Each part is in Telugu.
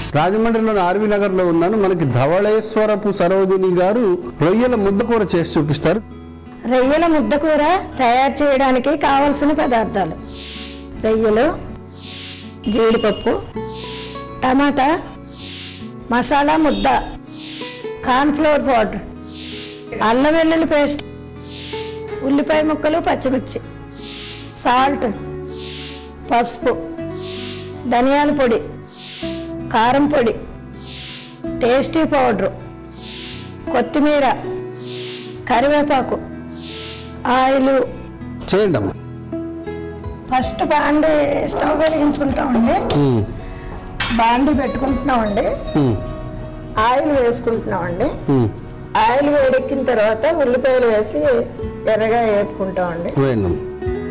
రాజమండ్రిలోని ఆర్వి నగర్లో ఉన్నాను మనకి ధవళేశ్వరపు సరోజిని గారు రొయ్యల ముద్దకూర చేసి చూపిస్తారు రొయ్యల ముద్దకూర తయారు చేయడానికి కావలసిన పదార్థాలు రొయ్యలు జీడిపప్పు టమాటా మసాలా ముద్ద కార్న్ఫ్లోర్ పౌడర్ అల్లం వెల్లుల్లి పేస్ట్ ఉల్లిపాయ ముక్కలు పచ్చిమిర్చి సాల్ట్ పసుపు ధనియాల పొడి కారం పొడి టేస్టీ పౌడరు కొత్తిమీర కరివేపాకు ఆయిల్ చేయండి అమ్మా ఫస్ట్ బాండి స్టవ్ వెలిగించుకుంటామండి ఉమ్, బాండి పెట్టుకుంటున్నామండి ఉమ్, ఆయిల్ వేసుకుంటున్నామండి ఉమ్. ఆయిల్ వేడెక్కిన తర్వాత ఉల్లిపాయలు వేసి ఎర్రగా వేపుకుంటామండి వేయండి అమ్మా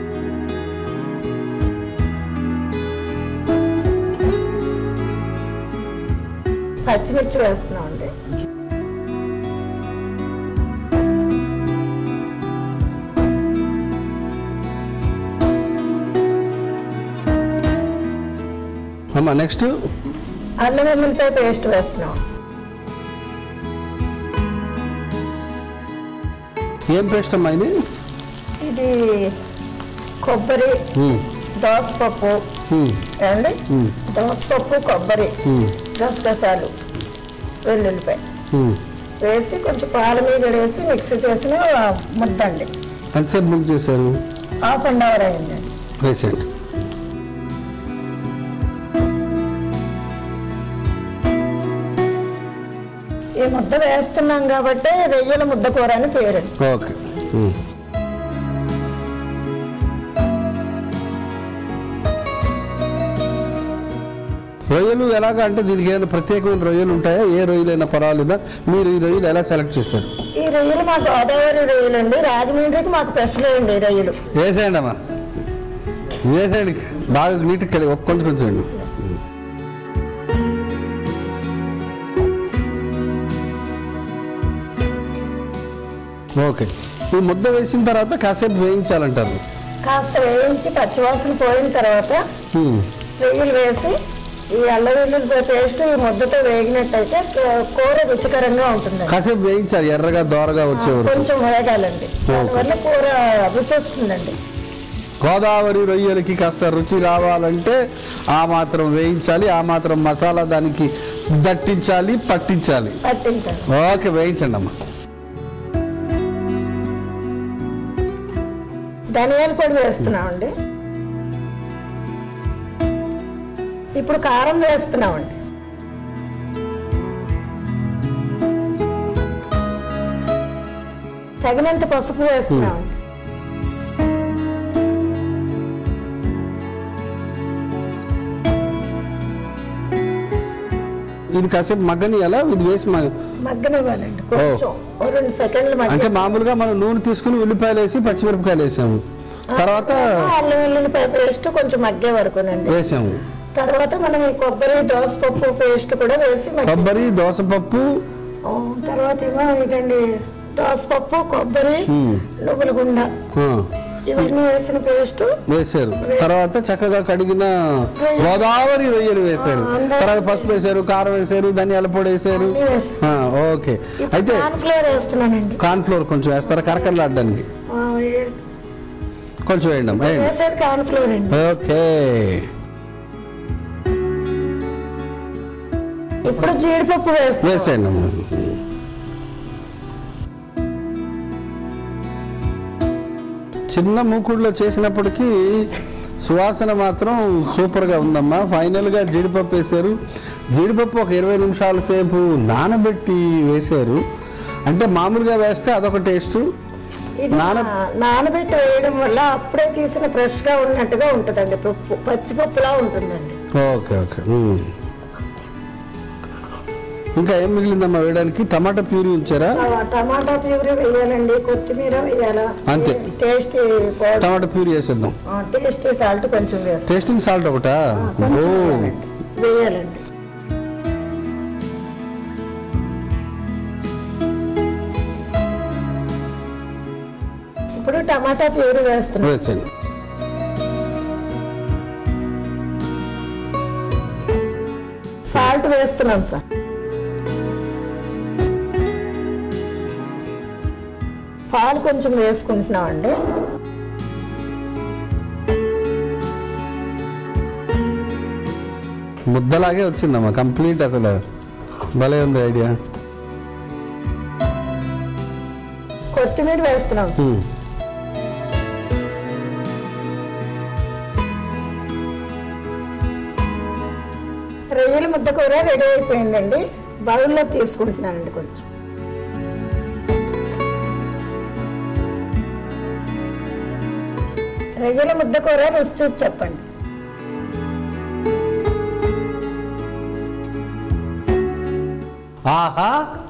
పచ్చిమిర్చి వేస్తున్నామండి అమ్మా నెక్స్ట్ అల్లం వెల్లుల్లిపాయ పేస్ట్ వేస్తున్నాం ఏం పేస్ట్ అమ్మా ఇది ఇది కొబ్బరి ఉమ్, దోసపప్పు ఉమ్, ఏమండి ఉమ్, దోసపప్పు కొబ్బరి ఉమ్, గసగసాలు వెల్లుల్లిపాయ ఉమ్. వేసి కొంచెం పాల మీద వేసి మిక్సీ చేసిన ముద్ద అండి ఎంతసేపు ముందు చేశారు హాఫ్ అండ్ అవర్ అయిందండి వేసేయండి ఈ ముద్ద వేస్తున్నాం కాబట్టి రొయ్యల ముద్ద కూర అని పేరండి ఓకే ఉమ్. రొయ్యలు ఎలాగా అంటే దీనికి ఏమైనా ప్రత్యేకమైన రొయ్యలు ఉంటాయా ఏ రొయ్యలైనా పర్వాలేదా మీరు ఈ రొయ్యలు ఎలా సెలెక్ట్ చేశారు ఈ రొయ్యలు మా గోదావరి రొయ్యలు అండి రాజమండ్రికి మాకు స్పెషల్ అండి ఈ రొయ్యలు వేసేయండి అమ్మా వేసేయండి బాగా నీట్గా కడి ఒక్క కొంచెం కొంచెం వేయండి. ఓకే ఈ ముద్ద వేసిన తర్వాత కాసేపు వేయించాలంటారు కాస్త వేయించి పచ్చివాసన పోయిన తర్వాత ఉమ్. రొయ్యలు వేసి ఈ అల్లం వెల్లుల్లి పేస్ట్ ఈ ముద్దతో వేగినట్టయితే కూ- కూర రుచికరంగా ఉంటుంది కాసేపు వేయించాలి ఎర్రగా దోరగా వచ్చే వరకు కొంచెం వేగాలండి దానివల్ల కూర రుచి వస్తుందండి గోదావరి రొయ్యలకి కాస్త రుచి రావాలంటే ఆ మాత్రం వేయించాలి ఆ మాత్రం మసాలా దానికి దట్టించాలి పట్టించాలి పట్టించాలి ఓకే వేయించండి అమ్మా ధనియాల పొడి వేస్తున్నామండి ఇప్పుడు కారం వేస్తున్నామండి తగినంత పసుపు వేస్తున్నామండి ఇది కాసేపు మగ్గనియాలా ఇది వేసి మగ్గ మగ్గనివ్వాలండి కొంచెం ఓ రెండు సెకండ్లు అంటే మగ్గ మామూలుగా మనం నూనె తీసుకుని ఉల్లిపాయలు వేసి పచ్చిమిరపకాయలు వేసాము తర్వాత అల్లం వెల్లుల్లిపాయ పేస్ట్ కొంచెం మగ్గే వరకునండి వేసాము తర్వాత మనం ఈ కొబ్బరి దోసపప్పు పేస్ట్ కూడా వేసి మగ్గి- కొబ్బరి దోసపప్పు ఆ, తర్వాత ఏమో ఇదండి దోసపప్పు కొబ్బరి ఉమ్, నువ్వుల గుండ ఆ, ఇవన్నీ వేసిన పేస్ట్ వేశారు తర్వాత చక్కగా కడిగిన గోదావరి రొయ్యలు వేశారు తర్వాత పసుపు వేశారు కారం వేశారు ధనియాల పొడి వేశారు అన్నీ వేసి- ఆ, ఓకే అయితే కాన్ఫ్లవర్ వేస్తున్నానండి కార్న్ ఫ్లోర్ కొంచెం వేస్తారా కరకరలాడడానికి ఆ, ఏ- కొంచెం వేయండి అమ్మా, వేయండి వేసేది కాన్ఫ్లవర్ అండి ఓకే ఇప్పుడు జీడిపప్పు వేస్తాం వేసేయండి అమ్మా చిన్న మూకుడులో చేసినప్పటికీ సువాసన మాత్రం సూపర్గా ఉందమ్మా ఫైనల్గా జీడిపప్పు వేశారు జీడిపప్పు ఒక ఇరవై నిమిషాల సేపు నానబెట్టి వేశారు అంటే మామూలుగా వేస్తే అదొక టేస్ట్ ఇది నాన- నా- నానబెట్టి వేయడం వల్ల అప్పుడే తీసిన ఫ్రెష్ గా ఉన్నట్టుగా ఉంటుందండి పప్పు పచ్చిపప్పులా ఉంటుందండి ఓకే ఓకే ఉమ్. ఇంకా ఏం మిగిలిందమ్మా వేయడానికి టమాటా ప్యూరీ ఉంచారా ఆ, టమాటా ప్యూరీ వేయాలండి కొత్తిమీర వేయాలా అంతే. టేస్ట్ పౌడర్ టమాటా ప్యూరీ వేసేద్దాం టేస్ట్ సాల్ట్ కొంచెం వేస్తాం టేస్టింగ్ సాల్ట్ ఒకటా కొంచెం ఓ వేయాలండి. వేయాలండి ఇప్పుడు టమాటా ప్యూరీ వేస్తున్నాం వేసేయండి సాల్ట్ సాల్ట్ వేస్తున్నాం సార్ పాలు కొంచెం వేసుకుంటున్నాం అండి ముద్దలాగే వచ్చిందమ్మా కంప్లీట్ అసలు భలే ఉంది ఐడియా కొత్తిమీర వేస్తున్నాం సార్ రొయ్యల ముద్ద కూర రెడీ అయిపోయిందండి బౌల్లో తీసుకుంటున్నానండి కొంచెం రొయ్యల ముద్ద కూర రుచి చూసి చెప్పండి ఆహా